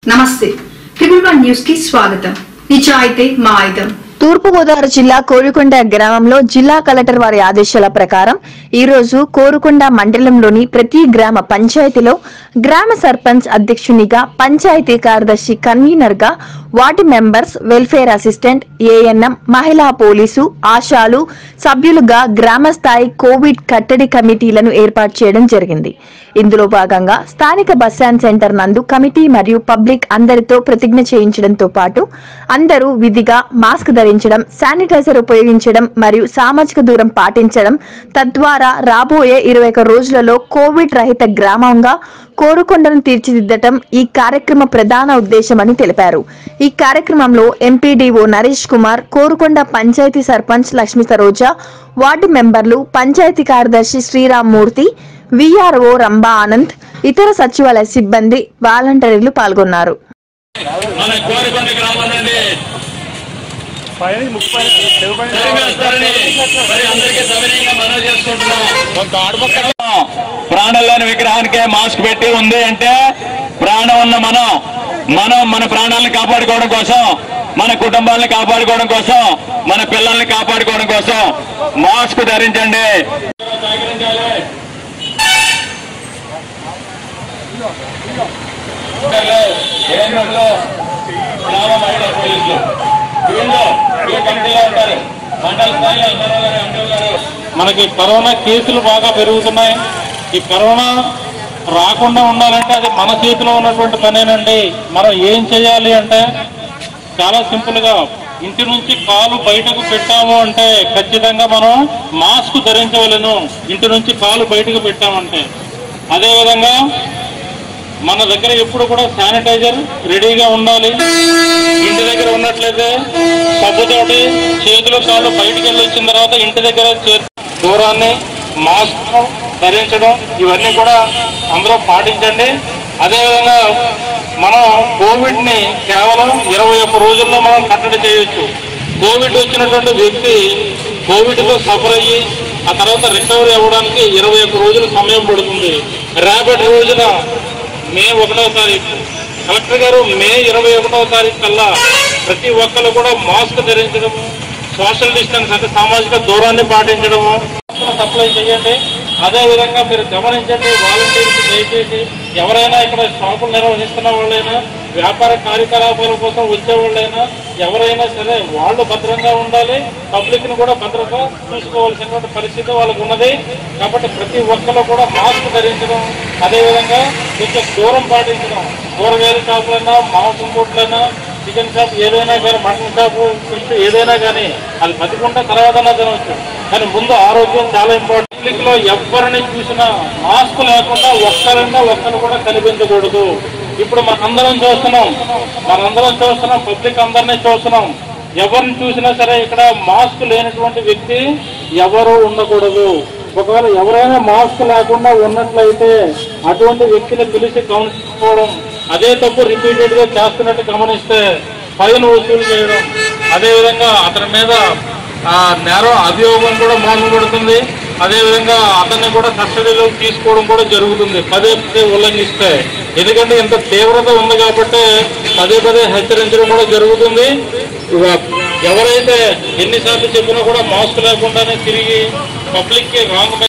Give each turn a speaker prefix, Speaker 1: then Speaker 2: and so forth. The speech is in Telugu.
Speaker 1: నమస్తే ట్రిపుల్ వన్ న్యూస్ కి స్వాగతం నిజాయితీ మా ఆయుధం
Speaker 2: తూర్పుగోదావరి జిల్లా కోరుకొండ గ్రామంలో జిల్లా కలెక్టర్ వారి ఆదేశాల ప్రకారం ఈ రోజు కోరుకొండ మండలంలోని ప్రతి గ్రామ పంచాయతీలో గ్రామ సర్పంచ్ అధ్యక్షునిగా పంచాయతీ కార్యదర్శి కన్వీనర్ గా ward members welfare assistant ANM మహిళా పోలీసు ఆశాలు సభ్యులుగా గ్రామ స్థాయి కోవిడ్ కట్టడి కమిటీలను ఏర్పాటు చేయడం జరిగింది ఇందులో భాగంగా స్థానిక బస్ స్టాండ్ సెంటర్ నందు కమిటీ మరియు పబ్లిక్ అందరితో ప్రతిజ్ఞ చేయించడంతో పాటు అందరూ విధిగా మాస్క్ ధరించడం శానిటైజర్ ఉపయోగించడం మరియు సామాజిక దూరం పాటించడం తద్వారా రాబోయే ఇరవై ఒక్క రోజులలో కోవిడ్ రహిత గ్రామంగా కోరుకొండను తీర్చిదిద్దటం ఈ కార్యక్రమ ప్రధాన ఉద్దేశమని తెలిపారు ఈ కార్యక్రమంలో ఎంపీడీఓ నరేష్ కుమార్ కోరుకొండ పంచాయతీ సర్పంచ్ లక్ష్మీ సరోజ వార్డు మెంబర్లు పంచాయతీ కార్యదర్శి శ్రీరామ్ మూర్తి విఆర్ఓ రంభా ఆనంద్ ఇతర సచివాలయ సిబ్బంది వాలంటీర్లు పాల్గొన్నారు
Speaker 3: మన కోరికొండ గ్రామం నుండి
Speaker 4: పైన ముప్పై
Speaker 3: జరిగేస్తారని మరి అందరికీ సవినయంగా మనవి చేసుకుంటున్నాం ప్రాణం లేని విగ్రహానికే మాస్క్ పెట్టి ఉంది అంటే ప్రాణం ఉన్న మనం మనం మన ప్రాణాలను కాపాడుకోవడం కోసం మన కుటుంబాలను కాపాడుకోవడం కోసం మన పిల్లల్ని కాపాడుకోవడం కోసం మాస్క్ ధరించండి సహకరించాలి. ఏఎన్ఎంలో గ్రామ మహిళా పోలీసులు వీళ్ళు వీళ్ళు కమిటీలో ఉంటారు మండల స్థాయిలో ఎంఆర్ఓ గారు ఎంపీ గారు
Speaker 4: మనకి కరోనా కేసులు బాగా పెరుగుతున్నాయి ఈ కరోనా రాకుండా ఉండాలంటే అది మన చేతిలో ఉన్నటువంటి పనేనండి మనం ఏం చేయాలి అంటే చాలా సింపుల్ గా ఇంటి నుంచి కాలు బయటకు పెట్టాము అంటే ఖచ్చితంగా మనం మాస్క్ ధరించవలను ఇంటి నుంచి కాలు బయటకు పెట్టామంటే అదేవిధంగా మన దగ్గర ఎప్పుడు కూడా శానిటైజర్ రెడీగా ఉండాలి ఇంటి దగ్గర ఉన్నట్లయితే సబ్బుతోటి చేతులు కాళ్ళు బయటికి వెళ్ళి వచ్చిన తర్వాత ఇంటి దగ్గర చే- దూరాన్ని మాస్క్ ధరించడం ఇవన్నీ కూడా అందరూ పాటించండి అదేవిధంగా మనం కోవిడ్ ని కేవలం ఇరవై ఒక్క రోజుల్లో మనం కట్టడి చేయొచ్చు కోవిడ్ వచ్చినటువంటి వ్యక్తి కోవిడ్ తో సఫర్ అయ్యి ఆ తర్వాత రికవరీ అవ్వడానికి ఇరవై ఒక్క రోజులు సమయం పడుతుంది రేపటి రోజున మే ఒకటో తారీఖు కలెక్టర్ గారు మే ఇరవై ఒకటో తారీఖు కల్లా ప్రతి ఒక్కరు కూడా మాస్క్ ధరించడము సోషల్ డిస్టెన్స్ అంటే సామాజిక దూరాన్ని పాటించడము సప్లై చేయండి అదే విధంగా మీరు గమనించండి వాలంటీర్స్ దయచేసి ఎవరైనా ఇక్కడ షాపులు నిర్వహిస్తున్న వాళ్ళైనా వ్యాపార కార్యకలాపాల కోసం వచ్చే వాళ్ళైనా ఎవరైనా సరే వాళ్ళు భద్రంగా ఉండాలి పబ్లిక్ ని కూడా భద్రంగా చూసుకోవాల్సినటువంటి పరిస్థితి వాళ్ళకు ఉన్నది కాబట్టి ప్రతి ఒక్కరు కూడా మాస్క్ ధరించడం అదే విధంగా కొంచెం దూరం పాటించడం కూరగాయల షాపులైనా మాంసం కొట్లైనా చికెన్ షాప్ ఏదైనా కానీ మటన్ షాప్ ఫిష్ ఏదైనా కానీ అది బతికుంటే తర్వాత తినవచ్చు కానీ ముందు ఆరోగ్యం చాలా ఇంపార్టెంట్ పబ్లిక్ లో ఎవరిని చూసినా మాస్క్ లేకుండా ఒక్కరైనా ఒక్కరు కూడా కనిపించకూడదు ఇప్పుడు మనందరం చూస్తున్నాం మనందరం చూస్తున్నాం పబ్లిక్ అందరినీ చూస్తున్నాం ఎవరిని చూసినా సరే ఇక్కడ మాస్క్ లేనటువంటి వ్యక్తి ఎవరు ఉండకూడదు ఒకవేళ ఎవరైనా మాస్క్ లేకుండా ఉన్నట్లయితే అటువంటి వ్యక్తిని పిలిచి గమనించుకోవడం అదే తప్పు రిపీటెడ్ గా చేస్తున్నట్టు గమనిస్తే ఫైన్ వసూలు చేయడం అదే విధంగా అతని మీద ఆ, నేరం అభియోగం కూడా మోసపడుతుంది అదే విధంగా అతన్ని కూడా కస్టడీలోకి తీసుకోవడం కూడా జరుగుతుంది పదే పదే ఉల్లంఘిస్తే ఎందుకంటే ఇంత తీవ్రత ఉంది కాబట్టి పదే పదే హెచ్చరించడం కూడా జరుగుతుంది ఇక ఎవరైతే ఎన్నిసార్లు చెప్పినా కూడా మాస్క్ లేకుండానే తిరిగి పబ్లిక్ కి రాంగ్